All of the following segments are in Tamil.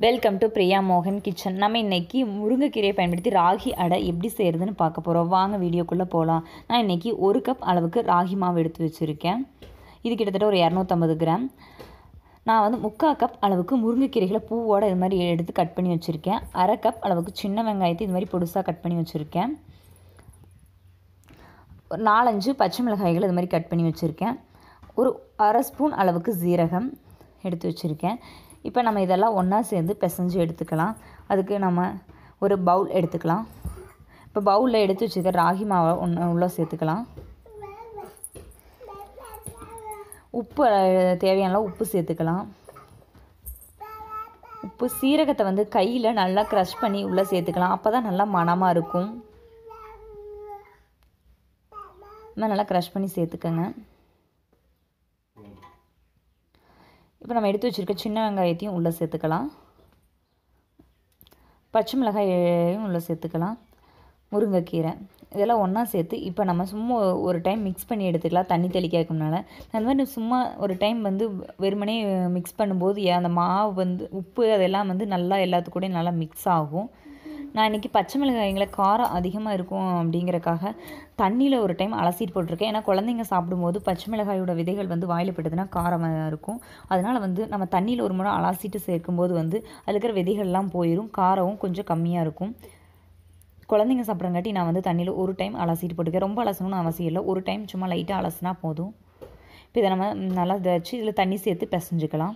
வெல்கம் டு பிரியா மோகன் கிச்சன் நம்ம இன்னைக்கு முருங்கைக்கீரையை பயன்படுத்தி ராகி அடை எப்படி செய்கிறதுன்னு பார்க்க போகிறோம் வாங்க வீடியோக்குள்ளே போகலாம் நான் இன்னைக்கு ஒரு கப் அளவுக்கு ராகி மாவு எடுத்து வச்சுருக்கேன் இது கிட்டத்தட்ட ஒரு இரநூத்தம்பது கிராம் நான் வந்து முக்கால் கப் அளவுக்கு முருங்கைக்கீரைகளை பூவோட இது மாதிரி எடுத்து கட் பண்ணி வச்சுருக்கேன் அரை கப் அளவுக்கு சின்ன வெங்காயத்தை இது மாதிரி பொடுசாக கட் பண்ணி வச்சுருக்கேன் ஒரு நாலஞ்சு பச்சை மிளகாய்கள் இது மாதிரி கட் பண்ணி வச்சுருக்கேன் ஒரு அரை ஸ்பூன் அளவுக்கு ஜீரகம் எடுத்து வச்சுருக்கேன் இப்போ நம்ம இதெல்லாம் ஒன்றா சேர்ந்து பிசைஞ்சு எடுத்துக்கலாம் அதுக்கு நம்ம ஒரு பவுல் எடுத்துக்கலாம் இப்போ பவுலில் எடுத்து வச்சுருக்க ராகி மாவை ஒன்று உள்ளே சேர்த்துக்கலாம் உப்பு அஹ், தேவையான அளவு உப்பு சேர்த்துக்கலாம் உப்பு சீரகத்தை வந்து கையில் நல்லா க்ரஷ் பண்ணி உள்ளே சேர்த்துக்கலாம் அப்போ தான் நல்லா மணமாக இருக்கும் இந்த மாதிரி நல்லா க்ரஷ் பண்ணி சேர்த்துக்கோங்க இப்போ நம்ம எடுத்து வச்சுருக்க சின்ன வெங்காயத்தையும் உள்ளே சேர்த்துக்கலாம் பச்சை மிளகாயையும் உள்ளே சேர்த்துக்கலாம் முருங்கைக்கீரை இதெல்லாம் ஒன்றா சேர்த்து இப்போ நம்ம சும்மா ஒரு டைம் மிக்ஸ் பண்ணி எடுத்துக்கலாம் தண்ணி தெளிக்காததுனால அந்த மாதிரி சும்மா ஒரு டைம் வந்து வெறுமனே மிக்ஸ் பண்ணும்போது ஏ- அந்த மாவு வந்து உப்பு அதெல்லாம் வந்து நல்லா எல்லாத்துக்கூடயும் நல்லா மிக்ஸ் ஆகும் நான் இன்றைக்கி பச்சை மிளகாய்களை காரம் அதிகமாக இருக்கும் அப்படிங்கறக்காக தண்ணியில் ஒரு டைம் அலசிட்டு போட்டிருக்கேன் ஏன்னா குழந்தைங்க சாப்பிடும்போது பச்சை மிளகாயோட விதைகள் வந்து வாயில் பட்டதுன்னா காரமாக இருக்கும் அதனால் வந்து நம்ம தண்ணியில் ஒரு முறை அலசிட்டு சேர்க்கும்போது வந்து அதில் இருக்கிற விதைகள்லாம் போயிடும் காரமும் கொஞ்சம் கம்மியாக இருக்கும் குழந்தைங்க சாப்பிட்றங்காட்டி நான் வந்து தண்ணியில் ஒரு டைம் அலசிட்டு போட்டுக்கேன் ரொம்ப அலசணும்னு அவசியம் இல்லை ஒரு டைம் சும்மா லைட்டாக அலசினா போதும் இப்போ இதை நம்ம ம், நல்லா இதை வச்சு இதில் தண்ணி சேர்த்து பிசைஞ்சுக்கலாம்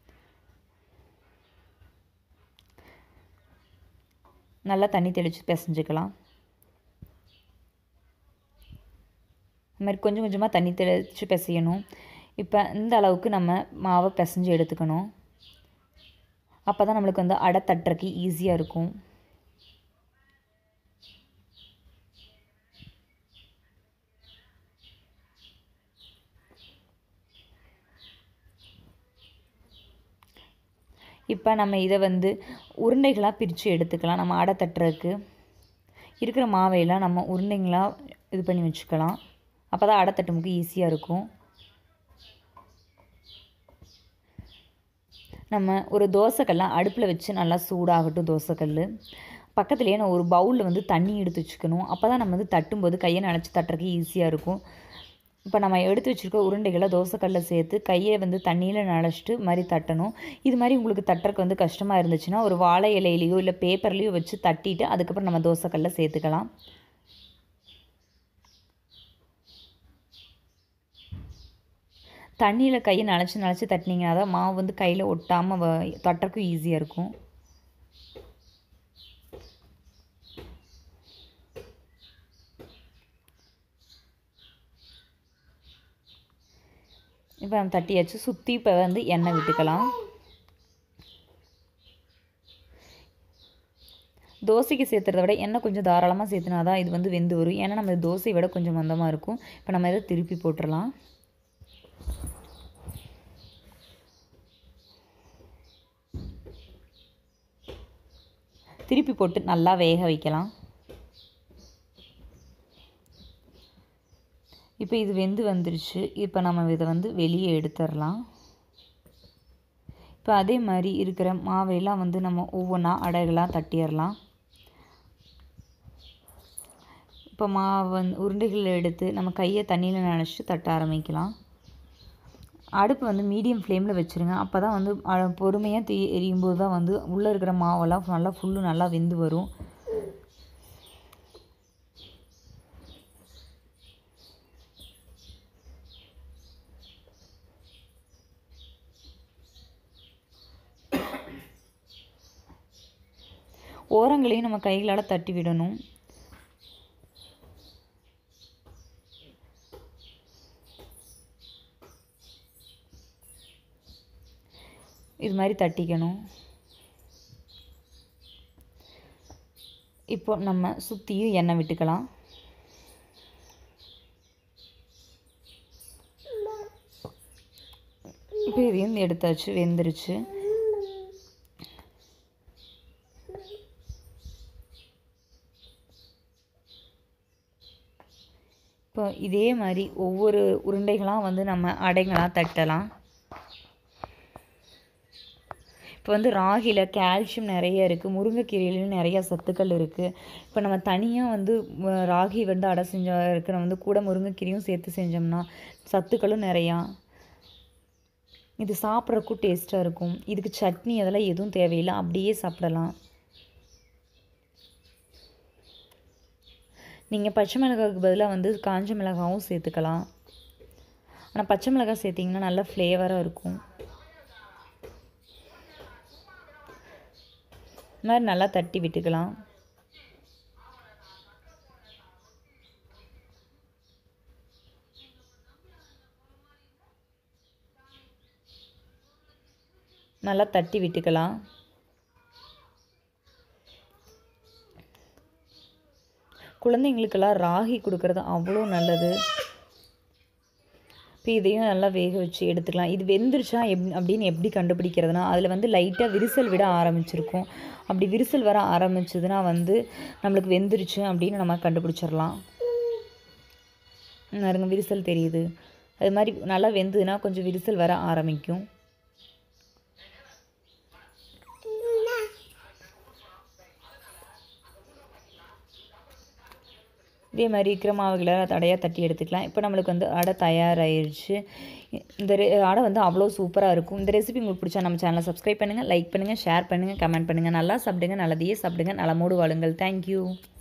நல்லா தண்ணி தெளித்து பிசைஞ்சுக்கலாம் இந்த மாதிரி கொஞ்சம் கொஞ்சமாக தண்ணி தெளித்து பிசையணும் இப்போ இந்த அளவுக்கு நம்ம மாவை பிசைஞ்சு எடுத்துக்கணும் அப்போ தான் நம்மளுக்கு வந்து அடை தட்டுறதுக்கு ஈஸியாக இருக்கும் இப்போ நம்ம இதை வந்து உருண்டைகளாக பிரித்து எடுத்துக்கலாம் நம்ம அடை தட்டுறதுக்கு இருக்கிற மாவையெல்லாம் நம்ம உருண்டைங்களாக இது பண்ணி வச்சுக்கலாம் அப்போ தான் அடை தட்டுமுக்கு ஈஸியாக இருக்கும் நம்ம ஒரு தோசைக்கல்லை அடுப்பில் வச்சு நல்லா சூடாகட்டும் தோசைக்கல் பக்கத்துலேயே நான் ஒரு பவுலில் வந்து தண்ணி எடுத்து வச்சுக்கணும் அப்போ தான் நம்ம வந்து தட்டும்போது கையை நினச்சி தட்டுறதுக்கு ஈஸியாக இருக்கும் இப்போ நம்ம எடுத்து வச்சுருக்க உருண்டைகளை தோசைக்கல்ல சேர்த்து கையை வந்து தண்ணியில் நனைச்சிட்டு மாதிரி தட்டணும் இது மாதிரி உங்களுக்கு தட்டுறதுக்கு வந்து கஷ்டமாக இருந்துச்சுன்னா ஒரு வாழை இலையிலையோ இல்லை பேப்பர்லேயோ வச்சு தட்டிட்டு அதுக்கப்புறம் நம்ம தோசைக்கல்ல சேர்த்துக்கலாம் தண்ணியில் கையை நனைச்சி நனைச்சி தட்டினீங்கன்னா தான் மாவு வந்து கையில் ஒட்டாமல் வ தட்டுறதுக்கும் ஈஸியாக இருக்கும் இப்போ நம்ம தட்டியாச்சு சுற்றி இப்போ வந்து எண்ணெய் விட்டுக்கலாம் தோசைக்கு சேர்த்துறத விட எண்ணெய் கொஞ்சம் தாராளமாக சேர்த்துனா தான் இது வந்து வெந்து வரும் ஏன்னா நம்ம தோசையை விட கொஞ்சம் மந்தமாக இருக்கும் இப்போ நம்ம இதை திருப்பி போட்டுடலாம் திருப்பி போட்டு நல்லா வேக வைக்கலாம் இப்போ இது வெந்து வந்துருச்சு இப்போ நம்ம இதை வந்து வெளியே எடுத்துடலாம் இப்போ அதே மாதிரி இருக்கிற மாவையெல்லாம் வந்து நம்ம ஒவ்வொன்றா அடைகளாக தட்டிடலாம் இப்போ மாவு வந்து உருண்டைகளை எடுத்து நம்ம கையை தண்ணியில் நனைச்சிட்டு தட்ட ஆரம்பிக்கலாம் அடுப்பு வந்து மீடியம் ஃப்ளேமில் வச்சுருங்க அப்போ தான் வந்து அ- பொறுமையாக தீ எரியும் போது தான் வந்து உள்ளே இருக்கிற மாவெல்லாம் நல்லா ஃபுல்லு நல்லா வெந்து வரும் ஓரங்களையும் நம்ம கைகளால் தட்டி விடணும் இது மாதிரி தட்டிக்கணும் இப்போ நம்ம சுற்றியும் எண்ணெய் விட்டுக்கலாம் இப்போ இதையும் எடுத்தாச்சு வெந்துருச்சு இப்போ இதே மாதிரி ஒவ்வொரு உருண்டைகளாக வந்து நம்ம அடைங்களாக தட்டலாம் இப்போ இப்போ வந்து ராகியில் கால்சியம் நிறைய இருக்குது முருங்கைக்கீரையிலையும் நிறைய சத்துக்கள் இருக்குது இப்போ நம்ம தனியாக வந்து அஹ், ராகி வந்து அடை செஞ்ச இருக்கிற வந்து கூட முருங்கைக்கீரையும் சேர்த்து செஞ்சோம்னா சத்துக்களும் நிறையா இது சாப்பிட்றக்கும் டேஸ்ட்டாக இருக்கும் இதுக்கு சட்னி அதெல்லாம் எதுவும் தேவையில்லை அப்படியே சாப்பிடலாம் நீங்கள் பச்சை மிளகாய்க்கு பதிலாக வந்து காஞ்ச மிளகாவும் சேர்த்துக்கலாம் ஆனால் பச்சை மிளகாய் சேர்த்திங்கன்னா நல்ல ஃப்ளேவராக இருக்கும் இந்த மாதிரி நல்லா தட்டி விட்டுக்கலாம் நல்லா தட்டி விட்டுக்கலாம் குழந்தைங்களுக்கெல்லாம் ராகி கொடுக்கறது அவ்வளோ நல்லது இப்போ இதையும் நல்லா வேக வச்சு எடுத்துக்கலாம் இது வெந்துருச்சா எப் அப்படின்னு எப்படி கண்டுபிடிக்கிறதுனா அதில் வந்து லைட்டாக விரிசல் விட ஆரம்பிச்சிருக்கும் அப்படி விரிசல் வர ஆரம்பிச்சதுன்னா வந்து நம்மளுக்கு வெந்துருச்சு அப்படின்னு நம்ம கண்டுபிடிச்சிடலாம் பாருங்க விரிசல் தெரியுது அது மாதிரி நல்லா வெந்ததுன்னா கொஞ்சம் விரிசல் வர ஆரம்பிக்கும் இதே மாதிரி இருக்கிற மாவுகளை அடையாக தட்டி எடுத்துக்கலாம் இப்போ நம்மளுக்கு வந்து அடை தயாராகிருச்சு இந்த ரெ அடை வந்து அவ்வளோ சூப்பராக இருக்கும் இந்த ரெசிபி உங்களுக்கு பிடிச்சா நம்ம சேனலை சப்ஸ்கிரைப் பண்ணுங்கள் லைக் பண்ணுங்கள் ஷேர் பண்ணுங்கள் கமெண்ட் பண்ணுங்கள் நல்லா சாப்பிடுங்க நல்லதையே சாப்பிடுங்க நலமோடு வாழுங்கள் தேங்க்யூ